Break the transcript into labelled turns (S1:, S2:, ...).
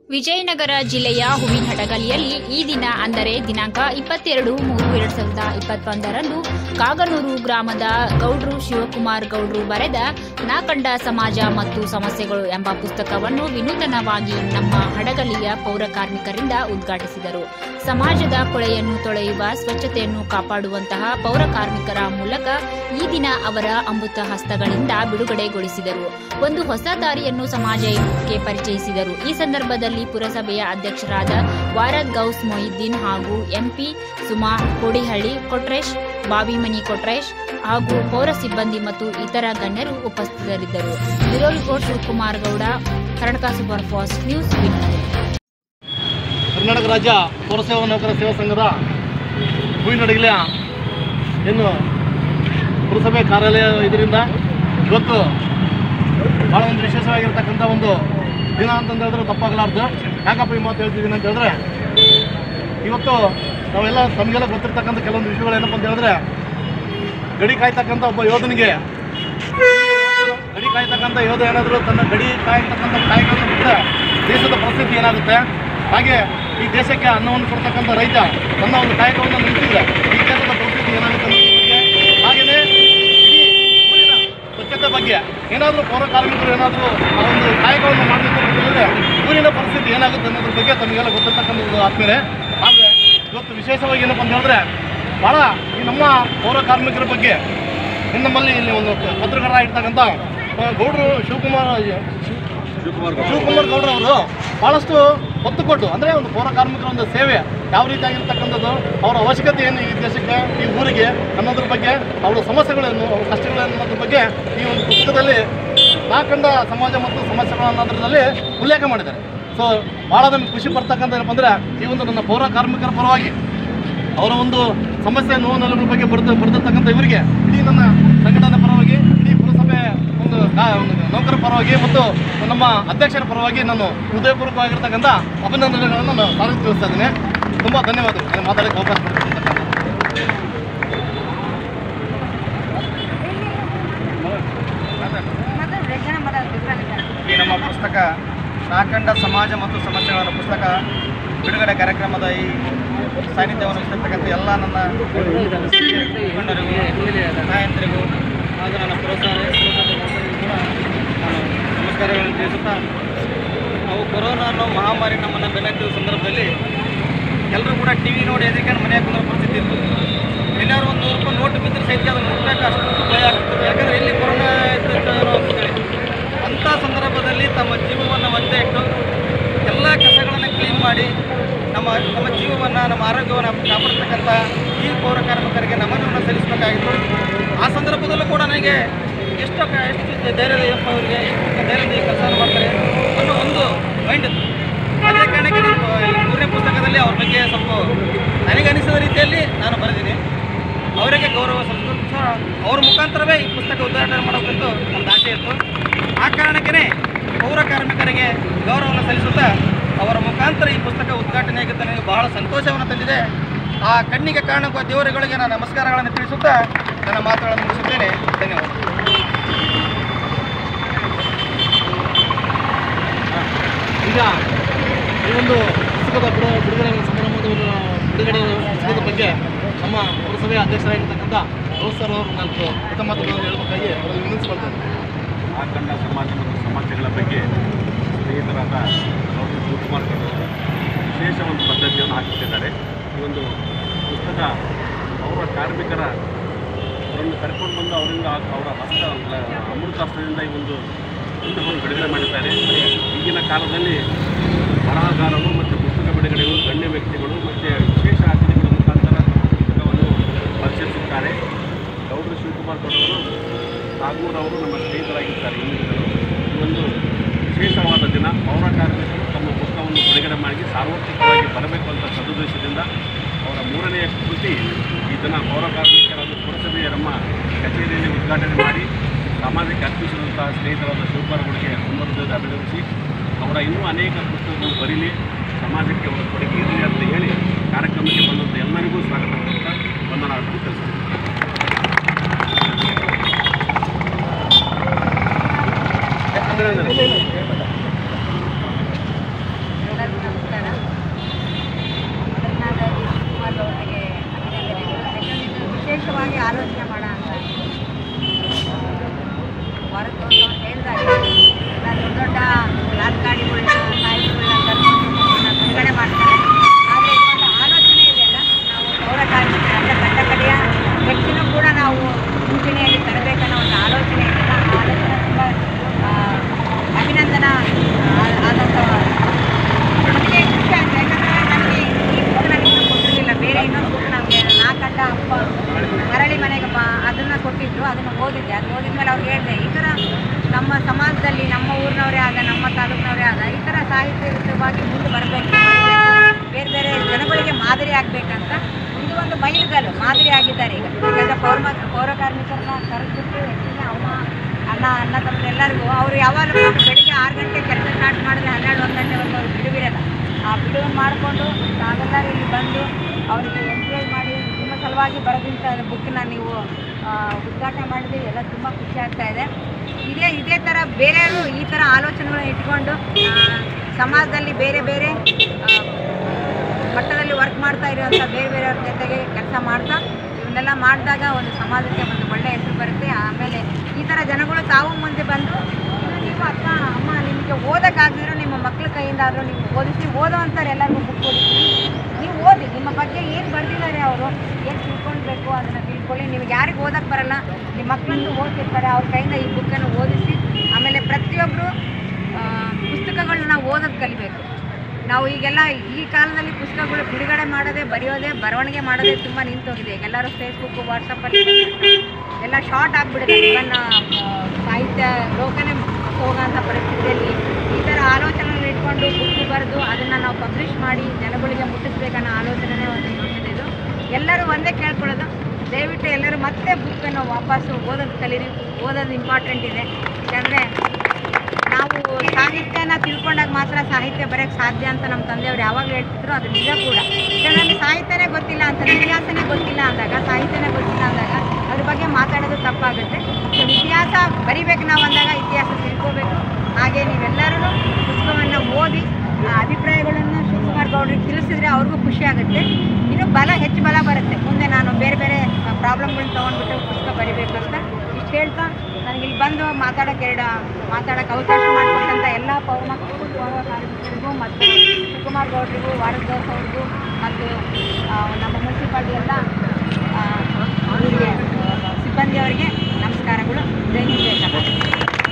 S1: ವಿಜಯನಗರ ಜಿಲ್ಲೆಯ ಹೂವಿನಹಡಗಲಿಯಲ್ಲಿ ಈ ದಿನ ಅಂದರೆ ದಿನಾಂಕ ಇಪ್ಪತ್ತೆರಡು ಮೂರು ಎರಡ್ ಸಾವಿರದ ಇಪ್ಪತ್ತೊಂದರಂದು ಕಾಗನೂರು ಗ್ರಾಮದ ಗೌಡ್ರು ಶಿವಕುಮಾರ್ ಗೌಡ್ರು ಬರೆದ ನಾಕಂಡ ಸಮಾಜ ಮತ್ತು ಸಮಸ್ಯೆಗಳು ಎಂಬ ಪುಸ್ತಕವನ್ನು ವಿನೂತನವಾಗಿ ನಮ್ಮ ಹಡಗಲಿಯ ಪೌರ ಕಾರ್ಮಿಕರಿಂದ ಉದ್ಘಾಟಿಸಿದರು ಸಮಾಜದ ಕೊಳೆಯನ್ನು ತೊಳೆಯುವ ಸ್ವಚ್ಛತೆಯನ್ನು ಕಾಪಾಡುವಂತಹ ಪೌರ ಕಾರ್ಮಿಕರ ಮೂಲಕ ಈ ದಿನ ಅವರ ಅಮೃತ ಹಸ್ತಗಳಿಂದ ಬಿಡುಗಡೆಗೊಳಿಸಿದರು ಒಂದು ಹೊಸ ದಾರಿಯನ್ನು ಸಮಾಜಕ್ಕೆ ಪರಿಚಯಿಸಿದರು ಈ ಸಂದರ್ಭದಲ್ಲಿ ಪುರಸಭೆಯ ಅಧ್ಯಕ್ಷರಾದ ವಾರದ್ ಗೌಸ್ ಮೊಹಿದ್ದೀನ್ ಹಾಗೂ ಎಂಪಿ ಸುಮಾ ಕೋಡಿಹಳ್ಳಿ ಕೊಟ್ರೇಶ್ ಬಾಬಿಮನಿ ಕೊಟ್ರೇಶ್ ಹಾಗೂ ಪೌರ ಸಿಬ್ಬಂದಿ ಮತ್ತು ಇತರ ಗಣ್ಯರು ಉಪಸ್ಥಿತರಿದ್ದರು bureau report Shivakumar Gowda Karnataka super fast news ವಿನಂತಿ
S2: ಕರ್ನಾಟಕ ರಾಜ್ಯ ಪೌರಸೇವಾ ನೌಕರ ಸೇವಾ ಸಂಘದ ಹೂವಿನಡಗಲಿಯ ಏನು ಪುರಸಭೆ ಕಾರ್ಯಾಲಯ ಇದರಿಂದ ಇವತ್ತು ಭಾಳ ಒಂದು ವಿಶೇಷವಾಗಿರ್ತಕ್ಕಂಥ ಒಂದು ದಿನ ಅಂತಂದು ಹೇಳಿದ್ರೆ ತಪ್ಪಾಗಲಾರ್ದು ಯಾಕಪ್ಪ ಈ ಮಾತು ಹೇಳ್ತಿದ್ದೀನಿ ಅಂತ ಹೇಳಿದ್ರೆ ಇವತ್ತು ನಾವೆಲ್ಲ ತಮಗೆಲ್ಲ ಗೊತ್ತಿರ್ತಕ್ಕಂಥ ಕೆಲವೊಂದು ವಿಷಯಗಳು ಏನಪ್ಪ ಅಂತ ಹೇಳಿದ್ರೆ ಗಡಿ ಕಾಯ್ತಕ್ಕಂಥ ಒಬ್ಬ ಯೋಧನಿಗೆ ಗಡಿ ಕಾಯ್ತಕ್ಕಂಥ ಯೋಧ ಏನಾದರೂ ತನ್ನ ಗಡಿ ಕಾಯ್ತಕ್ಕಂಥ ಕಾಯಕವನ್ನು ಬಿಟ್ಟರೆ ದೇಶದ ಪರಿಸ್ಥಿತಿ ಏನಾಗುತ್ತೆ ಹಾಗೆ ಈ ದೇಶಕ್ಕೆ ಅನ್ನವನ್ನು ಕೊಡ್ತಕ್ಕಂಥ ರೈತ ತನ್ನ ಒಂದು ಕಾಯಕವನ್ನು ನಿಂತಿದ್ರೆ ಈ ದೇಶದ ಪರಿಸ್ಥಿತಿ ಏನಾಗುತ್ತೆ ಅನ್ನೋದ್ರ ಬಗ್ಗೆ ಹಾಗೆಯೇ ಇಡೀ ಊರಿನ ಸ್ವಚ್ಛತೆ ಬಗ್ಗೆ ಏನಾದರೂ ಪೌರ ಕಾರ್ಮಿಕರು ಏನಾದರೂ ಆ ಒಂದು ಕಾಯಕವನ್ನು ಮಾಡಬೇಕು ಅಂತ ಹೇಳಿದ್ರೆ ಊರಿನ ಪರಿಸ್ಥಿತಿ ಏನಾಗುತ್ತೆ ಅನ್ನೋದ್ರ ಬಗ್ಗೆ ತಮಗೆಲ್ಲ ಗೊತ್ತಿರ್ತಕ್ಕಂಥದ್ದು ಆದ್ಮೇಲೆ ಆದರೆ ಇವತ್ತು ವಿಶೇಷವಾಗಿ ಏನಪ್ಪ ಅಂತ ಹೇಳಿದ್ರೆ ಭಾಳ ಈ ನಮ್ಮ ಪೌರ ಕಾರ್ಮಿಕರ ಬಗ್ಗೆ ಇನ್ನು ನಮ್ಮಲ್ಲಿ ಇಲ್ಲಿ ಒಂದು ಪತ್ರಕರ್ತ ಇರ್ತಕ್ಕಂಥ ಆ, ಗೌಡ್ರು ಶಿವಕುಮಾರ್ ಶಿವಕುಮಾರ್ ಗೌಡ್ರು ಅವರು ಭಾಳಷ್ಟು ಒತ್ತು ಕೊಟ್ಟು ಅಂದರೆ ಒಂದು ಪೌರ ಕಾರ್ಮಿಕರ ಒಂದು ಸೇವೆ ಯಾವ ರೀತಿ ಆಗಿರ್ತಕ್ಕಂಥದ್ದು ಅವರ ಅವಶ್ಯಕತೆ ಏನು ಈ ದೇಶಕ್ಕೆ ಈ ಊರಿಗೆ ಅನ್ನೋದ್ರ ಬಗ್ಗೆ ಅವರ ಸಮಸ್ಯೆಗಳೇನು ಅವರ ಕಷ್ಟಗಳೇನು ಅನ್ನೋದ್ರ ಬಗ್ಗೆ ಈ ಒಂದು ಪುಸ್ತಕದಲ್ಲಿ ನಾಕಂಡ ಸಮಾಜ ಮತ್ತು ಸಮಸ್ಯೆಗಳು ಅನ್ನೋದ್ರಲ್ಲಿ ಉಲ್ಲೇಖ ಮಾಡಿದ್ದಾರೆ ಸೊ ಭಾಳ ನಮಗೆ ಖುಷಿ ಪಡ್ತಕ್ಕಂಥ ಏನಪ್ಪ ಅಂದರೆ ಈ ಒಂದು ನನ್ನ ಪೌರ ಕಾರ್ಮಿಕರ ಪರವಾಗಿ ಅವರ ಒಂದು ಸಮಸ್ಯೆ ನೋವು ನಲುಗಳ ಬಗ್ಗೆ ಬರೆದು ಬರೆದಿರ್ತಕ್ಕಂಥ ಇವರಿಗೆ ಇಡೀ ನನ್ನ ಸಂಘಟನೆ ಪರವಾಗಿ ಇಡೀ ಪುರಸಭೆ ಒಂದು ಕಾ- ಒಂದು ನೌಕರ ಪರವಾಗಿ ಮತ್ತು ನಮ್ಮ ಅಧ್ಯಕ್ಷರ ಪರವಾಗಿ ನಾನು ಹೃದಯಪೂರ್ವಕವಾಗಿರ್ತಕ್ಕಂಥ ಅಭಿನಂದನೆಗಳನ್ನು ನಾನು ಸಾರಿಗೆ ತಿಳಿಸ್ತಾ ಇದ್ದೇನೆ ತುಂಬ ಧನ್ಯವಾದಗಳು ನನಗೆ ಮಾತಾಡೋಕ್ಕೆ ಅವಕಾಶ ಮಾಡಿರ್ತಕ್ಕಂಥ
S3: ಈ ನಮ್ಮ ಪುಸ್ತಕ ನಾಕಂಡ ಸಮಾಜ ಮತ್ತು ಸಮಸ್ಯೆಗಳ ಪುಸ್ತಕ ಬಿಡುಗಡೆ ಕಾರ್ಯಕ್ರಮದ ಈ ಸಾನ್ನಿಧ್ಯವನ್ನು ವಹಿಸಿರ್ತಕ್ಕಂಥ ಎಲ್ಲ ನನ್ನ ಮುಖಂಡರಿಗೂ ನಾಯಕರಿಗೂ ಹಾಗೂ ನನ್ನ ಪ್ರೋತ್ಸಾಹ ಕೂಡ ನಾನು ನಮಸ್ಕಾರಗಳನ್ನು ತಿಳಿಸುತ್ತಾ ನಾವು ಕೊರೋನಾ ಅನ್ನೋ ಮಹಾಮಾರಿ ನಮ್ಮನ್ನು ಬೆನ್ನತ್ತಿದ ಸಂದರ್ಭದಲ್ಲಿ ಎಲ್ಲರೂ ಕೂಡ ಟಿ ವಿ ನೋಡಿ ಅದಕ್ಕೆ ಮನೆಯಾಗ ಕುಂದ್ರ ಪರಿಸ್ಥಿತಿ ಇತ್ತು ಎಲ್ಲರೂ ಒಂದು ನೂರು ರೂಪಾಯಿ ನೋಟು ಬಿದ್ದರೆ ಸಹಿತ ಅದನ್ನು ಮುಟ್ಟಕ್ಕೆ ಅಷ್ಟು ಭಯ ಆಗ್ತಿತ್ತು ಯಾಕಂದರೆ ಇಲ್ಲಿ ಕೊರೋನಾ ಇರ್ತೈತೆ ಅನ್ನೋ ಅಂತೇಳಿ ಅಂಥ ಸಂದರ್ಭದಲ್ಲಿ ತಮ್ಮ ಜೀವವನ್ನು ಒತ್ತೆ ಇಟ್ಟು ಎಲ್ಲ ಕಸಗಳನ್ನು ಕ್ಲೀನ್ ಮಾಡಿ ನಮ್ಮ ನಮ್ಮ ಜೀವವನ್ನು ನಮ್ಮ ಆರೋಗ್ಯವನ್ನು ಕಾಪಾಡ್ತಕ್ಕಂಥ ಈ ಪೌರ ಕಾರ್ಮಿಕರಿಗೆ ನಮನವನ್ನು ಸಲ್ಲಿಸಬೇಕಾಗಿತ್ತು ಆ ಸಂದರ್ಭದಲ್ಲೂ ಕೂಡ ನನಗೆ ಎಷ್ಟು ಕ- ಎಷ್ಟು ಧೈರ್ಯದ ಯಪ್ಪ ಅವರಿಗೆ ಎಷ್ಟು ಧೈರ್ಯದ ಈ ಕೆಲಸ ಮಾಡ್ತಾರೆ ಅನ್ನೋ ಒಂದು ಮೈಂಡ್ ಇತ್ತು ಅದೇ ಕಾರಣಕ್ಕೆ ನಾನು ಈ ಮೂರನೇ ಪುಸ್ತಕದಲ್ಲಿ ಅವ್ರ ಬಗ್ಗೆ ಸ್ವಲ್ಪ ನನಗನಿಸಿದ ರೀತಿಯಲ್ಲಿ ನಾನು ಬರೆದಿನಿ ಅವರಿಗೆ ಗೌರವ ಸಲ್ಲಿಸೋದು ಸಹ ಅವ್ರ ಮುಖಾಂತರವೇ ಈ ಪುಸ್ತಕ ಉದ್ಘಾಟನೆ ಮಾಡಬೇಕಂತ ಒಂದು ಆಸೆ ಇತ್ತು ಆ ಕಾರಣಕ್ಕೇ ಪೌರ ಕಾರ್ಮಿಕರಿಗೆ ಗೌರವವನ್ನು ಸಲ್ಲಿಸುತ್ತಾ ಅವರ ಮುಖಾಂತರ ಈ ಪುಸ್ತಕ ಉದ್ಘಾಟನೆ ಆಗಿದ್ದು ನನಗೆ ಬಹಳ ಸಂತೋಷವನ್ನು ತಂದಿದೆ ಆ ಕಣ್ಣಿಗೆ ಕಾಣುವ ದೇವರುಗಳಿಗೆ ನಾನು ನಮಸ್ಕಾರಗಳನ್ನು ತಿಳಿಸುತ್ತಾ ನನ್ನ ಮಾತುಗಳನ್ನು ಮುಗಿಸುತ್ತೇನೆ ಧನ್ಯವಾದ
S2: ಈಗ ಈ ಒಂದು ಪುಸ್ತಕದ ಬಿಡು ಬಿಡುಗಡೆ ಸಮಾರಂಭದ ಬಿಡುಗಡೆ ಪುಸ್ತಕದ ಬಗ್ಗೆ ನಮ್ಮ ಪುರಸಭೆಯ ಅಧ್ಯಕ್ಷರಾಗಿರ್ತಕ್ಕಂಥ ರೋಸ್ ಸರ್ ಅವರು ನಾನು ಪ್ರಥಮ ಮಾತುಗಳನ್ನು ಹೇಳಬೇಕಾಗಿ ಅವರಲ್ಲಿ ವಿನಿಸ್ಕೊಳ್ತೇನೆ
S4: ಆಕಂಡ ಸಮಾಜ ಮತ್ತು ಸಮಸ್ಯೆಗಳ ಬಗ್ಗೆ ಸ್ನೇಹಿತರಾದ ಡಾಕ್ಟರ್ ಶಿವಕುಮಾರ್ ಅವರು ವಿಶೇಷ ಒಂದು ಪದ್ಧತಿಯನ್ನು ಹಾಕುತ್ತಿದ್ದಾರೆ ಈ ಒಂದು ಪುಸ್ತಕ ಅವರ ಕಾರ್ಮಿಕರ ಅವರನ್ನು ಕರ್ಕೊಂಡು ಬಂದು ಅವರಿಂದ ಅವರ ಹಸ್ತ ಅಮೃತ ಹಸ್ತದಿಂದ ಈ ಒಂದು ಪುಸ್ತಕವನ್ನು ಬಿಡುಗಡೆ ಮಾಡಿದ್ದಾರೆ ಈಗಿನ ಕಾಲದಲ್ಲಿ ಬರಹಗಾರರು ಮತ್ತು ಪುಸ್ತಕ ಬಿಡುಗಡೆಗಳು ಗಣ್ಯ ವ್ಯಕ್ತಿಗಳು ಮತ್ತು ವಿಶೇಷ ಅತಿಥಿಗಳ ಮುಖಾಂತರ ಪುಸ್ತಕವನ್ನು ಪರಿಚಯಿಸುತ್ತಾರೆ ಗೌಡ್ರ ಶಿವಕುಮಾರ್ ಗೌಡವರು ನಾಗೂರವರು ನಮ್ಮ ಸ್ನೇಹಿತರಾಗಿದ್ದಾರೆ ಇಂಗ್ಲಿಷರು ಈ ಒಂದು ವಿಶೇಷವಾದ ದಿನ ಪೌರ ಕಾರ್ಮಿಕರು ತಮ್ಮ ಪುಸ್ತಕವನ್ನು ಬಿಡುಗಡೆ ಮಾಡಿ ಸಾರ್ವತ್ರಿಕವಾಗಿ ಬರಬೇಕು ಅಂತ ಸದುದ್ದೇಶದಿಂದ ಅವರ ಮೂರನೆಯ ಕೃತಿ ಈ ದಿನ ಪೌರ ಕಾರ್ಮಿಕರ ಒಂದು ಪುರಸಭೆಯ ನಮ್ಮ ಕಚೇರಿಯಲ್ಲಿ ಉದ್ಘಾಟನೆ ಮಾಡಿ ಸಮಾಜಕ್ಕೆ ಅರ್ಪಿಸಿದಂಥ ಸ್ನೇಹಿತರಾದ ಶಿವಕುಮಾರ್ಗಳಿಗೆ ಸಂದರ್ಭದಲ್ಲಿ ಅಭಿನಂದಿಸಿ ಅವರ ಇನ್ನೂ ಅನೇಕ ಪುಸ್ತಕಗಳು ಬರೀಲಿ ಸಮಾಜಕ್ಕೆ ಅವರ ಕೊಡುಗೆ ಇರಲಿ ಅಂತ ಹೇಳಿ ಕಾರ್ಯಕ್ರಮಕ್ಕೆ ಬಂದಂಥ ಎಲ್ಲರಿಗೂ ಸ್ವಾಗತ ಕೊಡ್ತಾ ವಂದನಾರ್ಥ ತಿಳಿಸ್ತೀನಿ
S5: ಸಲುವಾಗಿ ಮುಂದೆ ಬರಬೇಕು ಬೇರೆ ಬೇರೆ ಜನಗಳಿಗೆ ಮಾದರಿ ಆಗಬೇಕಂತ ಇದು ಒಂದು ಮೈಲುಗಲ್ಲು ಮಾದರಿ ಆಗಿದ್ದಾರೆ ಈಗ ಯಾಕಂದರೆ ಪೌರ ಪೌರ ಕಾರ್ಮಿಕರನ್ನ ಕರೆದ್ಬಿಟ್ಟು ಹೆಚ್ಚಿನ ಅವಮ ಅಣ್ಣ ಅಣ್ಣ ತಮ್ಮನೆಲ್ಲರಿಗೂ ಅವರು ಯಾವಾಗಲೂ ಬೆಳಿಗ್ಗೆ ಆರು ಗಂಟೆ ಕೆಲಸ ಸ್ಟಾರ್ಟ್ ಮಾಡಿದ್ರೆ ಹನ್ನೆರಡು ಒಂದು ಗಂಟೆವರೆಗೂ ಅವ್ರು ಬಿಡುವಿರಲ್ಲ ಆ ಬಿಡುವು ಮಾಡಿಕೊಂಡು ನಾವೆಲ್ಲರೂ ಇಲ್ಲಿ ಬಂದು ಅವರಿಗೆ ಎಂಕರೇಜ್ ಮಾಡಿ ನಿಮ್ಮ ಸಲುವಾಗಿ ಬರೆದಿಂಥ ಬುಕ್ನ ನೀವು ಆ, ಉದ್ಘಾಟನೆ ಮಾಡಿದ್ವಿ ಎಲ್ಲ ತುಂಬ ಖುಷಿ ಆಗ್ತಾ ಇದೆ ಇದೇ ಇದೇ ಥರ ಬೇರೆಯವರು ಈ ಥರ ಆಲೋಚನೆಗಳನ್ನ ಇಟ್ಕೊಂಡು ಆ, ಸಮಾಜದಲ್ಲಿ ಬೇರೆ ಬೇರೆ ಆ, ಮಟ್ಟದಲ್ಲಿ ವರ್ಕ್ ಮಾಡ್ತಾ ಇರುವಂಥ ಬೇರೆ ಬೇರೆಯವ್ರ ಜೊತೆಗೆ ಕೆಲಸ ಮಾಡ್ತಾ ಇವನ್ನೆಲ್ಲ ಮಾಡಿದಾಗ ಒಂದು ಸಮಾಜಕ್ಕೆ ಒಂದು ಒಳ್ಳೆಯ ಹೆಸರು ಬರುತ್ತೆ ಆಮೇಲೆ ಈ ಥರ ಜನಗಳು ತಾವು ಮುಂದೆ ಬಂದು ಇನ್ನು ನೀವು ಅಕ್ಕ ಅಮ್ಮ ನಿಮಗೆ ಓದೋಕ್ಕಾಗದಿರೋ ನಿಮ್ಮ ಮಕ್ಕಳ ಕೈಯಿಂದ ಆದರೂ ನೀವು ಓದಿಸಿ ಓದೋ ಅಂತಾರೆ ಎಲ್ಲರಿಗೂ ಬುಕ್ ಓದಿಸಿ ನೀವು ಓದಿ ನಿಮ್ಮ ಬಗ್ಗೆ ಏನು ಬರೆದಿದ್ದಾರೆ ಅವರು ಏನು ತಿಳ್ಕೊಳ್ಬೇಕು ಅದನ್ನು ತಿಳ್ಕೊಳ್ಳಿ ನೀವು ಯಾರಿಗೆ ಓದಕ್ಕೆ ಬರಲ್ಲ ನಿಮ್ಮ ಮಕ್ಕಳಂತೂ ಓದ್ತಿರ್ತಾರೆ ಅವ್ರ ಕೈಯಿಂದ ಈ ಬುಕ್ಕನ್ನು ಓದಿಸಿ ಆಮೇಲೆ ಪ್ರತಿಯೊಬ್ಬರು ಪುಸ್ತಕಗಳನ್ನ ನಾವು ಓದೋದು ಕಲಿಬೇಕು ನಾವು ಈಗೆಲ್ಲ ಈ ಕಾಲದಲ್ಲಿ ಪುಸ್ತಕಗಳು ಬಿಡುಗಡೆ ಮಾಡೋದೇ ಬರೆಯೋದೇ ಬರವಣಿಗೆ ಮಾಡೋದೇ ತುಂಬ ನಿಂತೋಗಿದೆ ಈಗ ಎಲ್ಲರೂ ಫೇಸ್ಬುಕ್ ವಾಟ್ಸಪ್ಪಲ್ಲಿ ಎಲ್ಲ ಶಾರ್ಟ್ ಆಗಿಬಿಡುತ್ತೆ ಇವನ್ ಸಾಹಿತ್ಯ ಲೋಕನೇ ಹೋಗೋಂಥ ಪರಿಸ್ಥಿತಿಯಲ್ಲಿ ಈ ಥರ ಆಲೋಚನೆಗಳನ್ನ ಇಟ್ಕೊಂಡು ಬುಕ್ ಬರೆದು ಅದನ್ನು ನಾವು ಪಬ್ಲಿಷ್ ಮಾಡಿ ಜನಗಳಿಗೆ ಮುಟ್ಟಿಸ್ಬೇಕನ್ನೋ ಆಲೋಚನೆ ಒಂದು ನಮ್ಮದು ಇದು ಎಲ್ಲರೂ ಒಂದೇ ಕೇಳ್ಕೊಳ್ಳೋದು ದಯವಿಟ್ಟು ಎಲ್ಲರೂ ಮತ್ತೆ ಬುಕ್ಕನ್ನು ವಾಪಸ್ಸು ಓದೋದು ಕಲೀರಿ ಓದೋದು ಇಂಪಾರ್ಟೆಂಟ್ ಇದೆ ಯಾಕಂದರೆ ನಾವು ಸಾಹಿತ್ಯನ ತಿಳ್ಕೊಂಡಾಗ ಮಾತ್ರ ಸಾಹಿತ್ಯ ಬರೆಯೋಕ್ಕೆ ಸಾಧ್ಯ ಅಂತ ನಮ್ಮ ತಂದೆಯವರು ಯಾವಾಗಲೂ ಹೇಳ್ತಿದ್ರು ಅದು ನಿಜ ಕೂಡ ಈಗ ನನಗೆ ಸಾಹಿತ್ಯನೇ ಗೊತ್ತಿಲ್ಲ ಅಂತ ಇತಿಹಾಸನೇ ಗೊತ್ತಿಲ್ಲ ಅಂದಾಗ ಸಾಹಿತ್ಯನೇ ಗೊತ್ತಿಲ್ಲ ಅಂದಾಗ ಅದ್ರ ಬಗ್ಗೆ ಮಾತಾಡೋದು ತಪ್ಪಾಗುತ್ತೆ ಸೊ ಇತಿಹಾಸ ಬರಿಬೇಕು ನಾವು ಅಂದಾಗ ಇತಿಹಾಸ ತಿಳ್ಕೋಬೇಕು ಹಾಗೆ ನೀವೆಲ್ಲರೂ ಪುಸ್ತಕವನ್ನು ಓದಿ ಆ ಅಭಿಪ್ರಾಯಗಳನ್ನು ಶಿವಕುಮಾರ್ ಗೌಡ್ರಿಗೆ ತಿಳಿಸಿದ್ರೆ ಅವ್ರಿಗೂ ಖುಷಿ ಆಗುತ್ತೆ ಇನ್ನು ಬಲ ಹೆಚ್ಚು ಬಲ ಬರುತ್ತೆ ಮುಂದೆ ನಾನು ಬೇರೆ ಬೇರೆ ಪ್ರಾಬ್ಲಮ್ಗಳನ್ನ ತೊಗೊಂಡ್ಬಿಟ್ಟು ಪುಸ್ತಕ ಬರಿಬೇಕಂತ ಇಷ್ಟು ಹೇಳ್ತಾ ನನಗೆ ಇಲ್ಲಿ ಬಂದು ಮಾತಾಡೋಕ್ಕೆ ಎರಡು ಮಾತಾಡೋಕ್ಕೆ ಅವಕಾಶ ಮಾಡಿಕೊಟ್ಟಂಥ ಎಲ್ಲ ಪೌರ ಪೌರ ಕಾರ್ಮಿಕರಿಗೂ ಮತ್ತು ಶಿವಕುಮಾರ್ ಗೌಡ್ರಿಗೂ ವಾರದೋಸ್ ಅವ್ರಿಗೂ ಮತ್ತು ಆ, ನಮ್ಮ ಮುನ್ಸಿಪಾಲ್ಟಿ ಎಲ್ಲ ಆ, ಅವರಿಗೆ ಸಿಬ್ಬಂದಿಯವರಿಗೆ ನಮಸ್ಕಾರಗಳು ಜೈ ಹಿಂದ್ ಜೈ ಕರ್ನಾಟಕ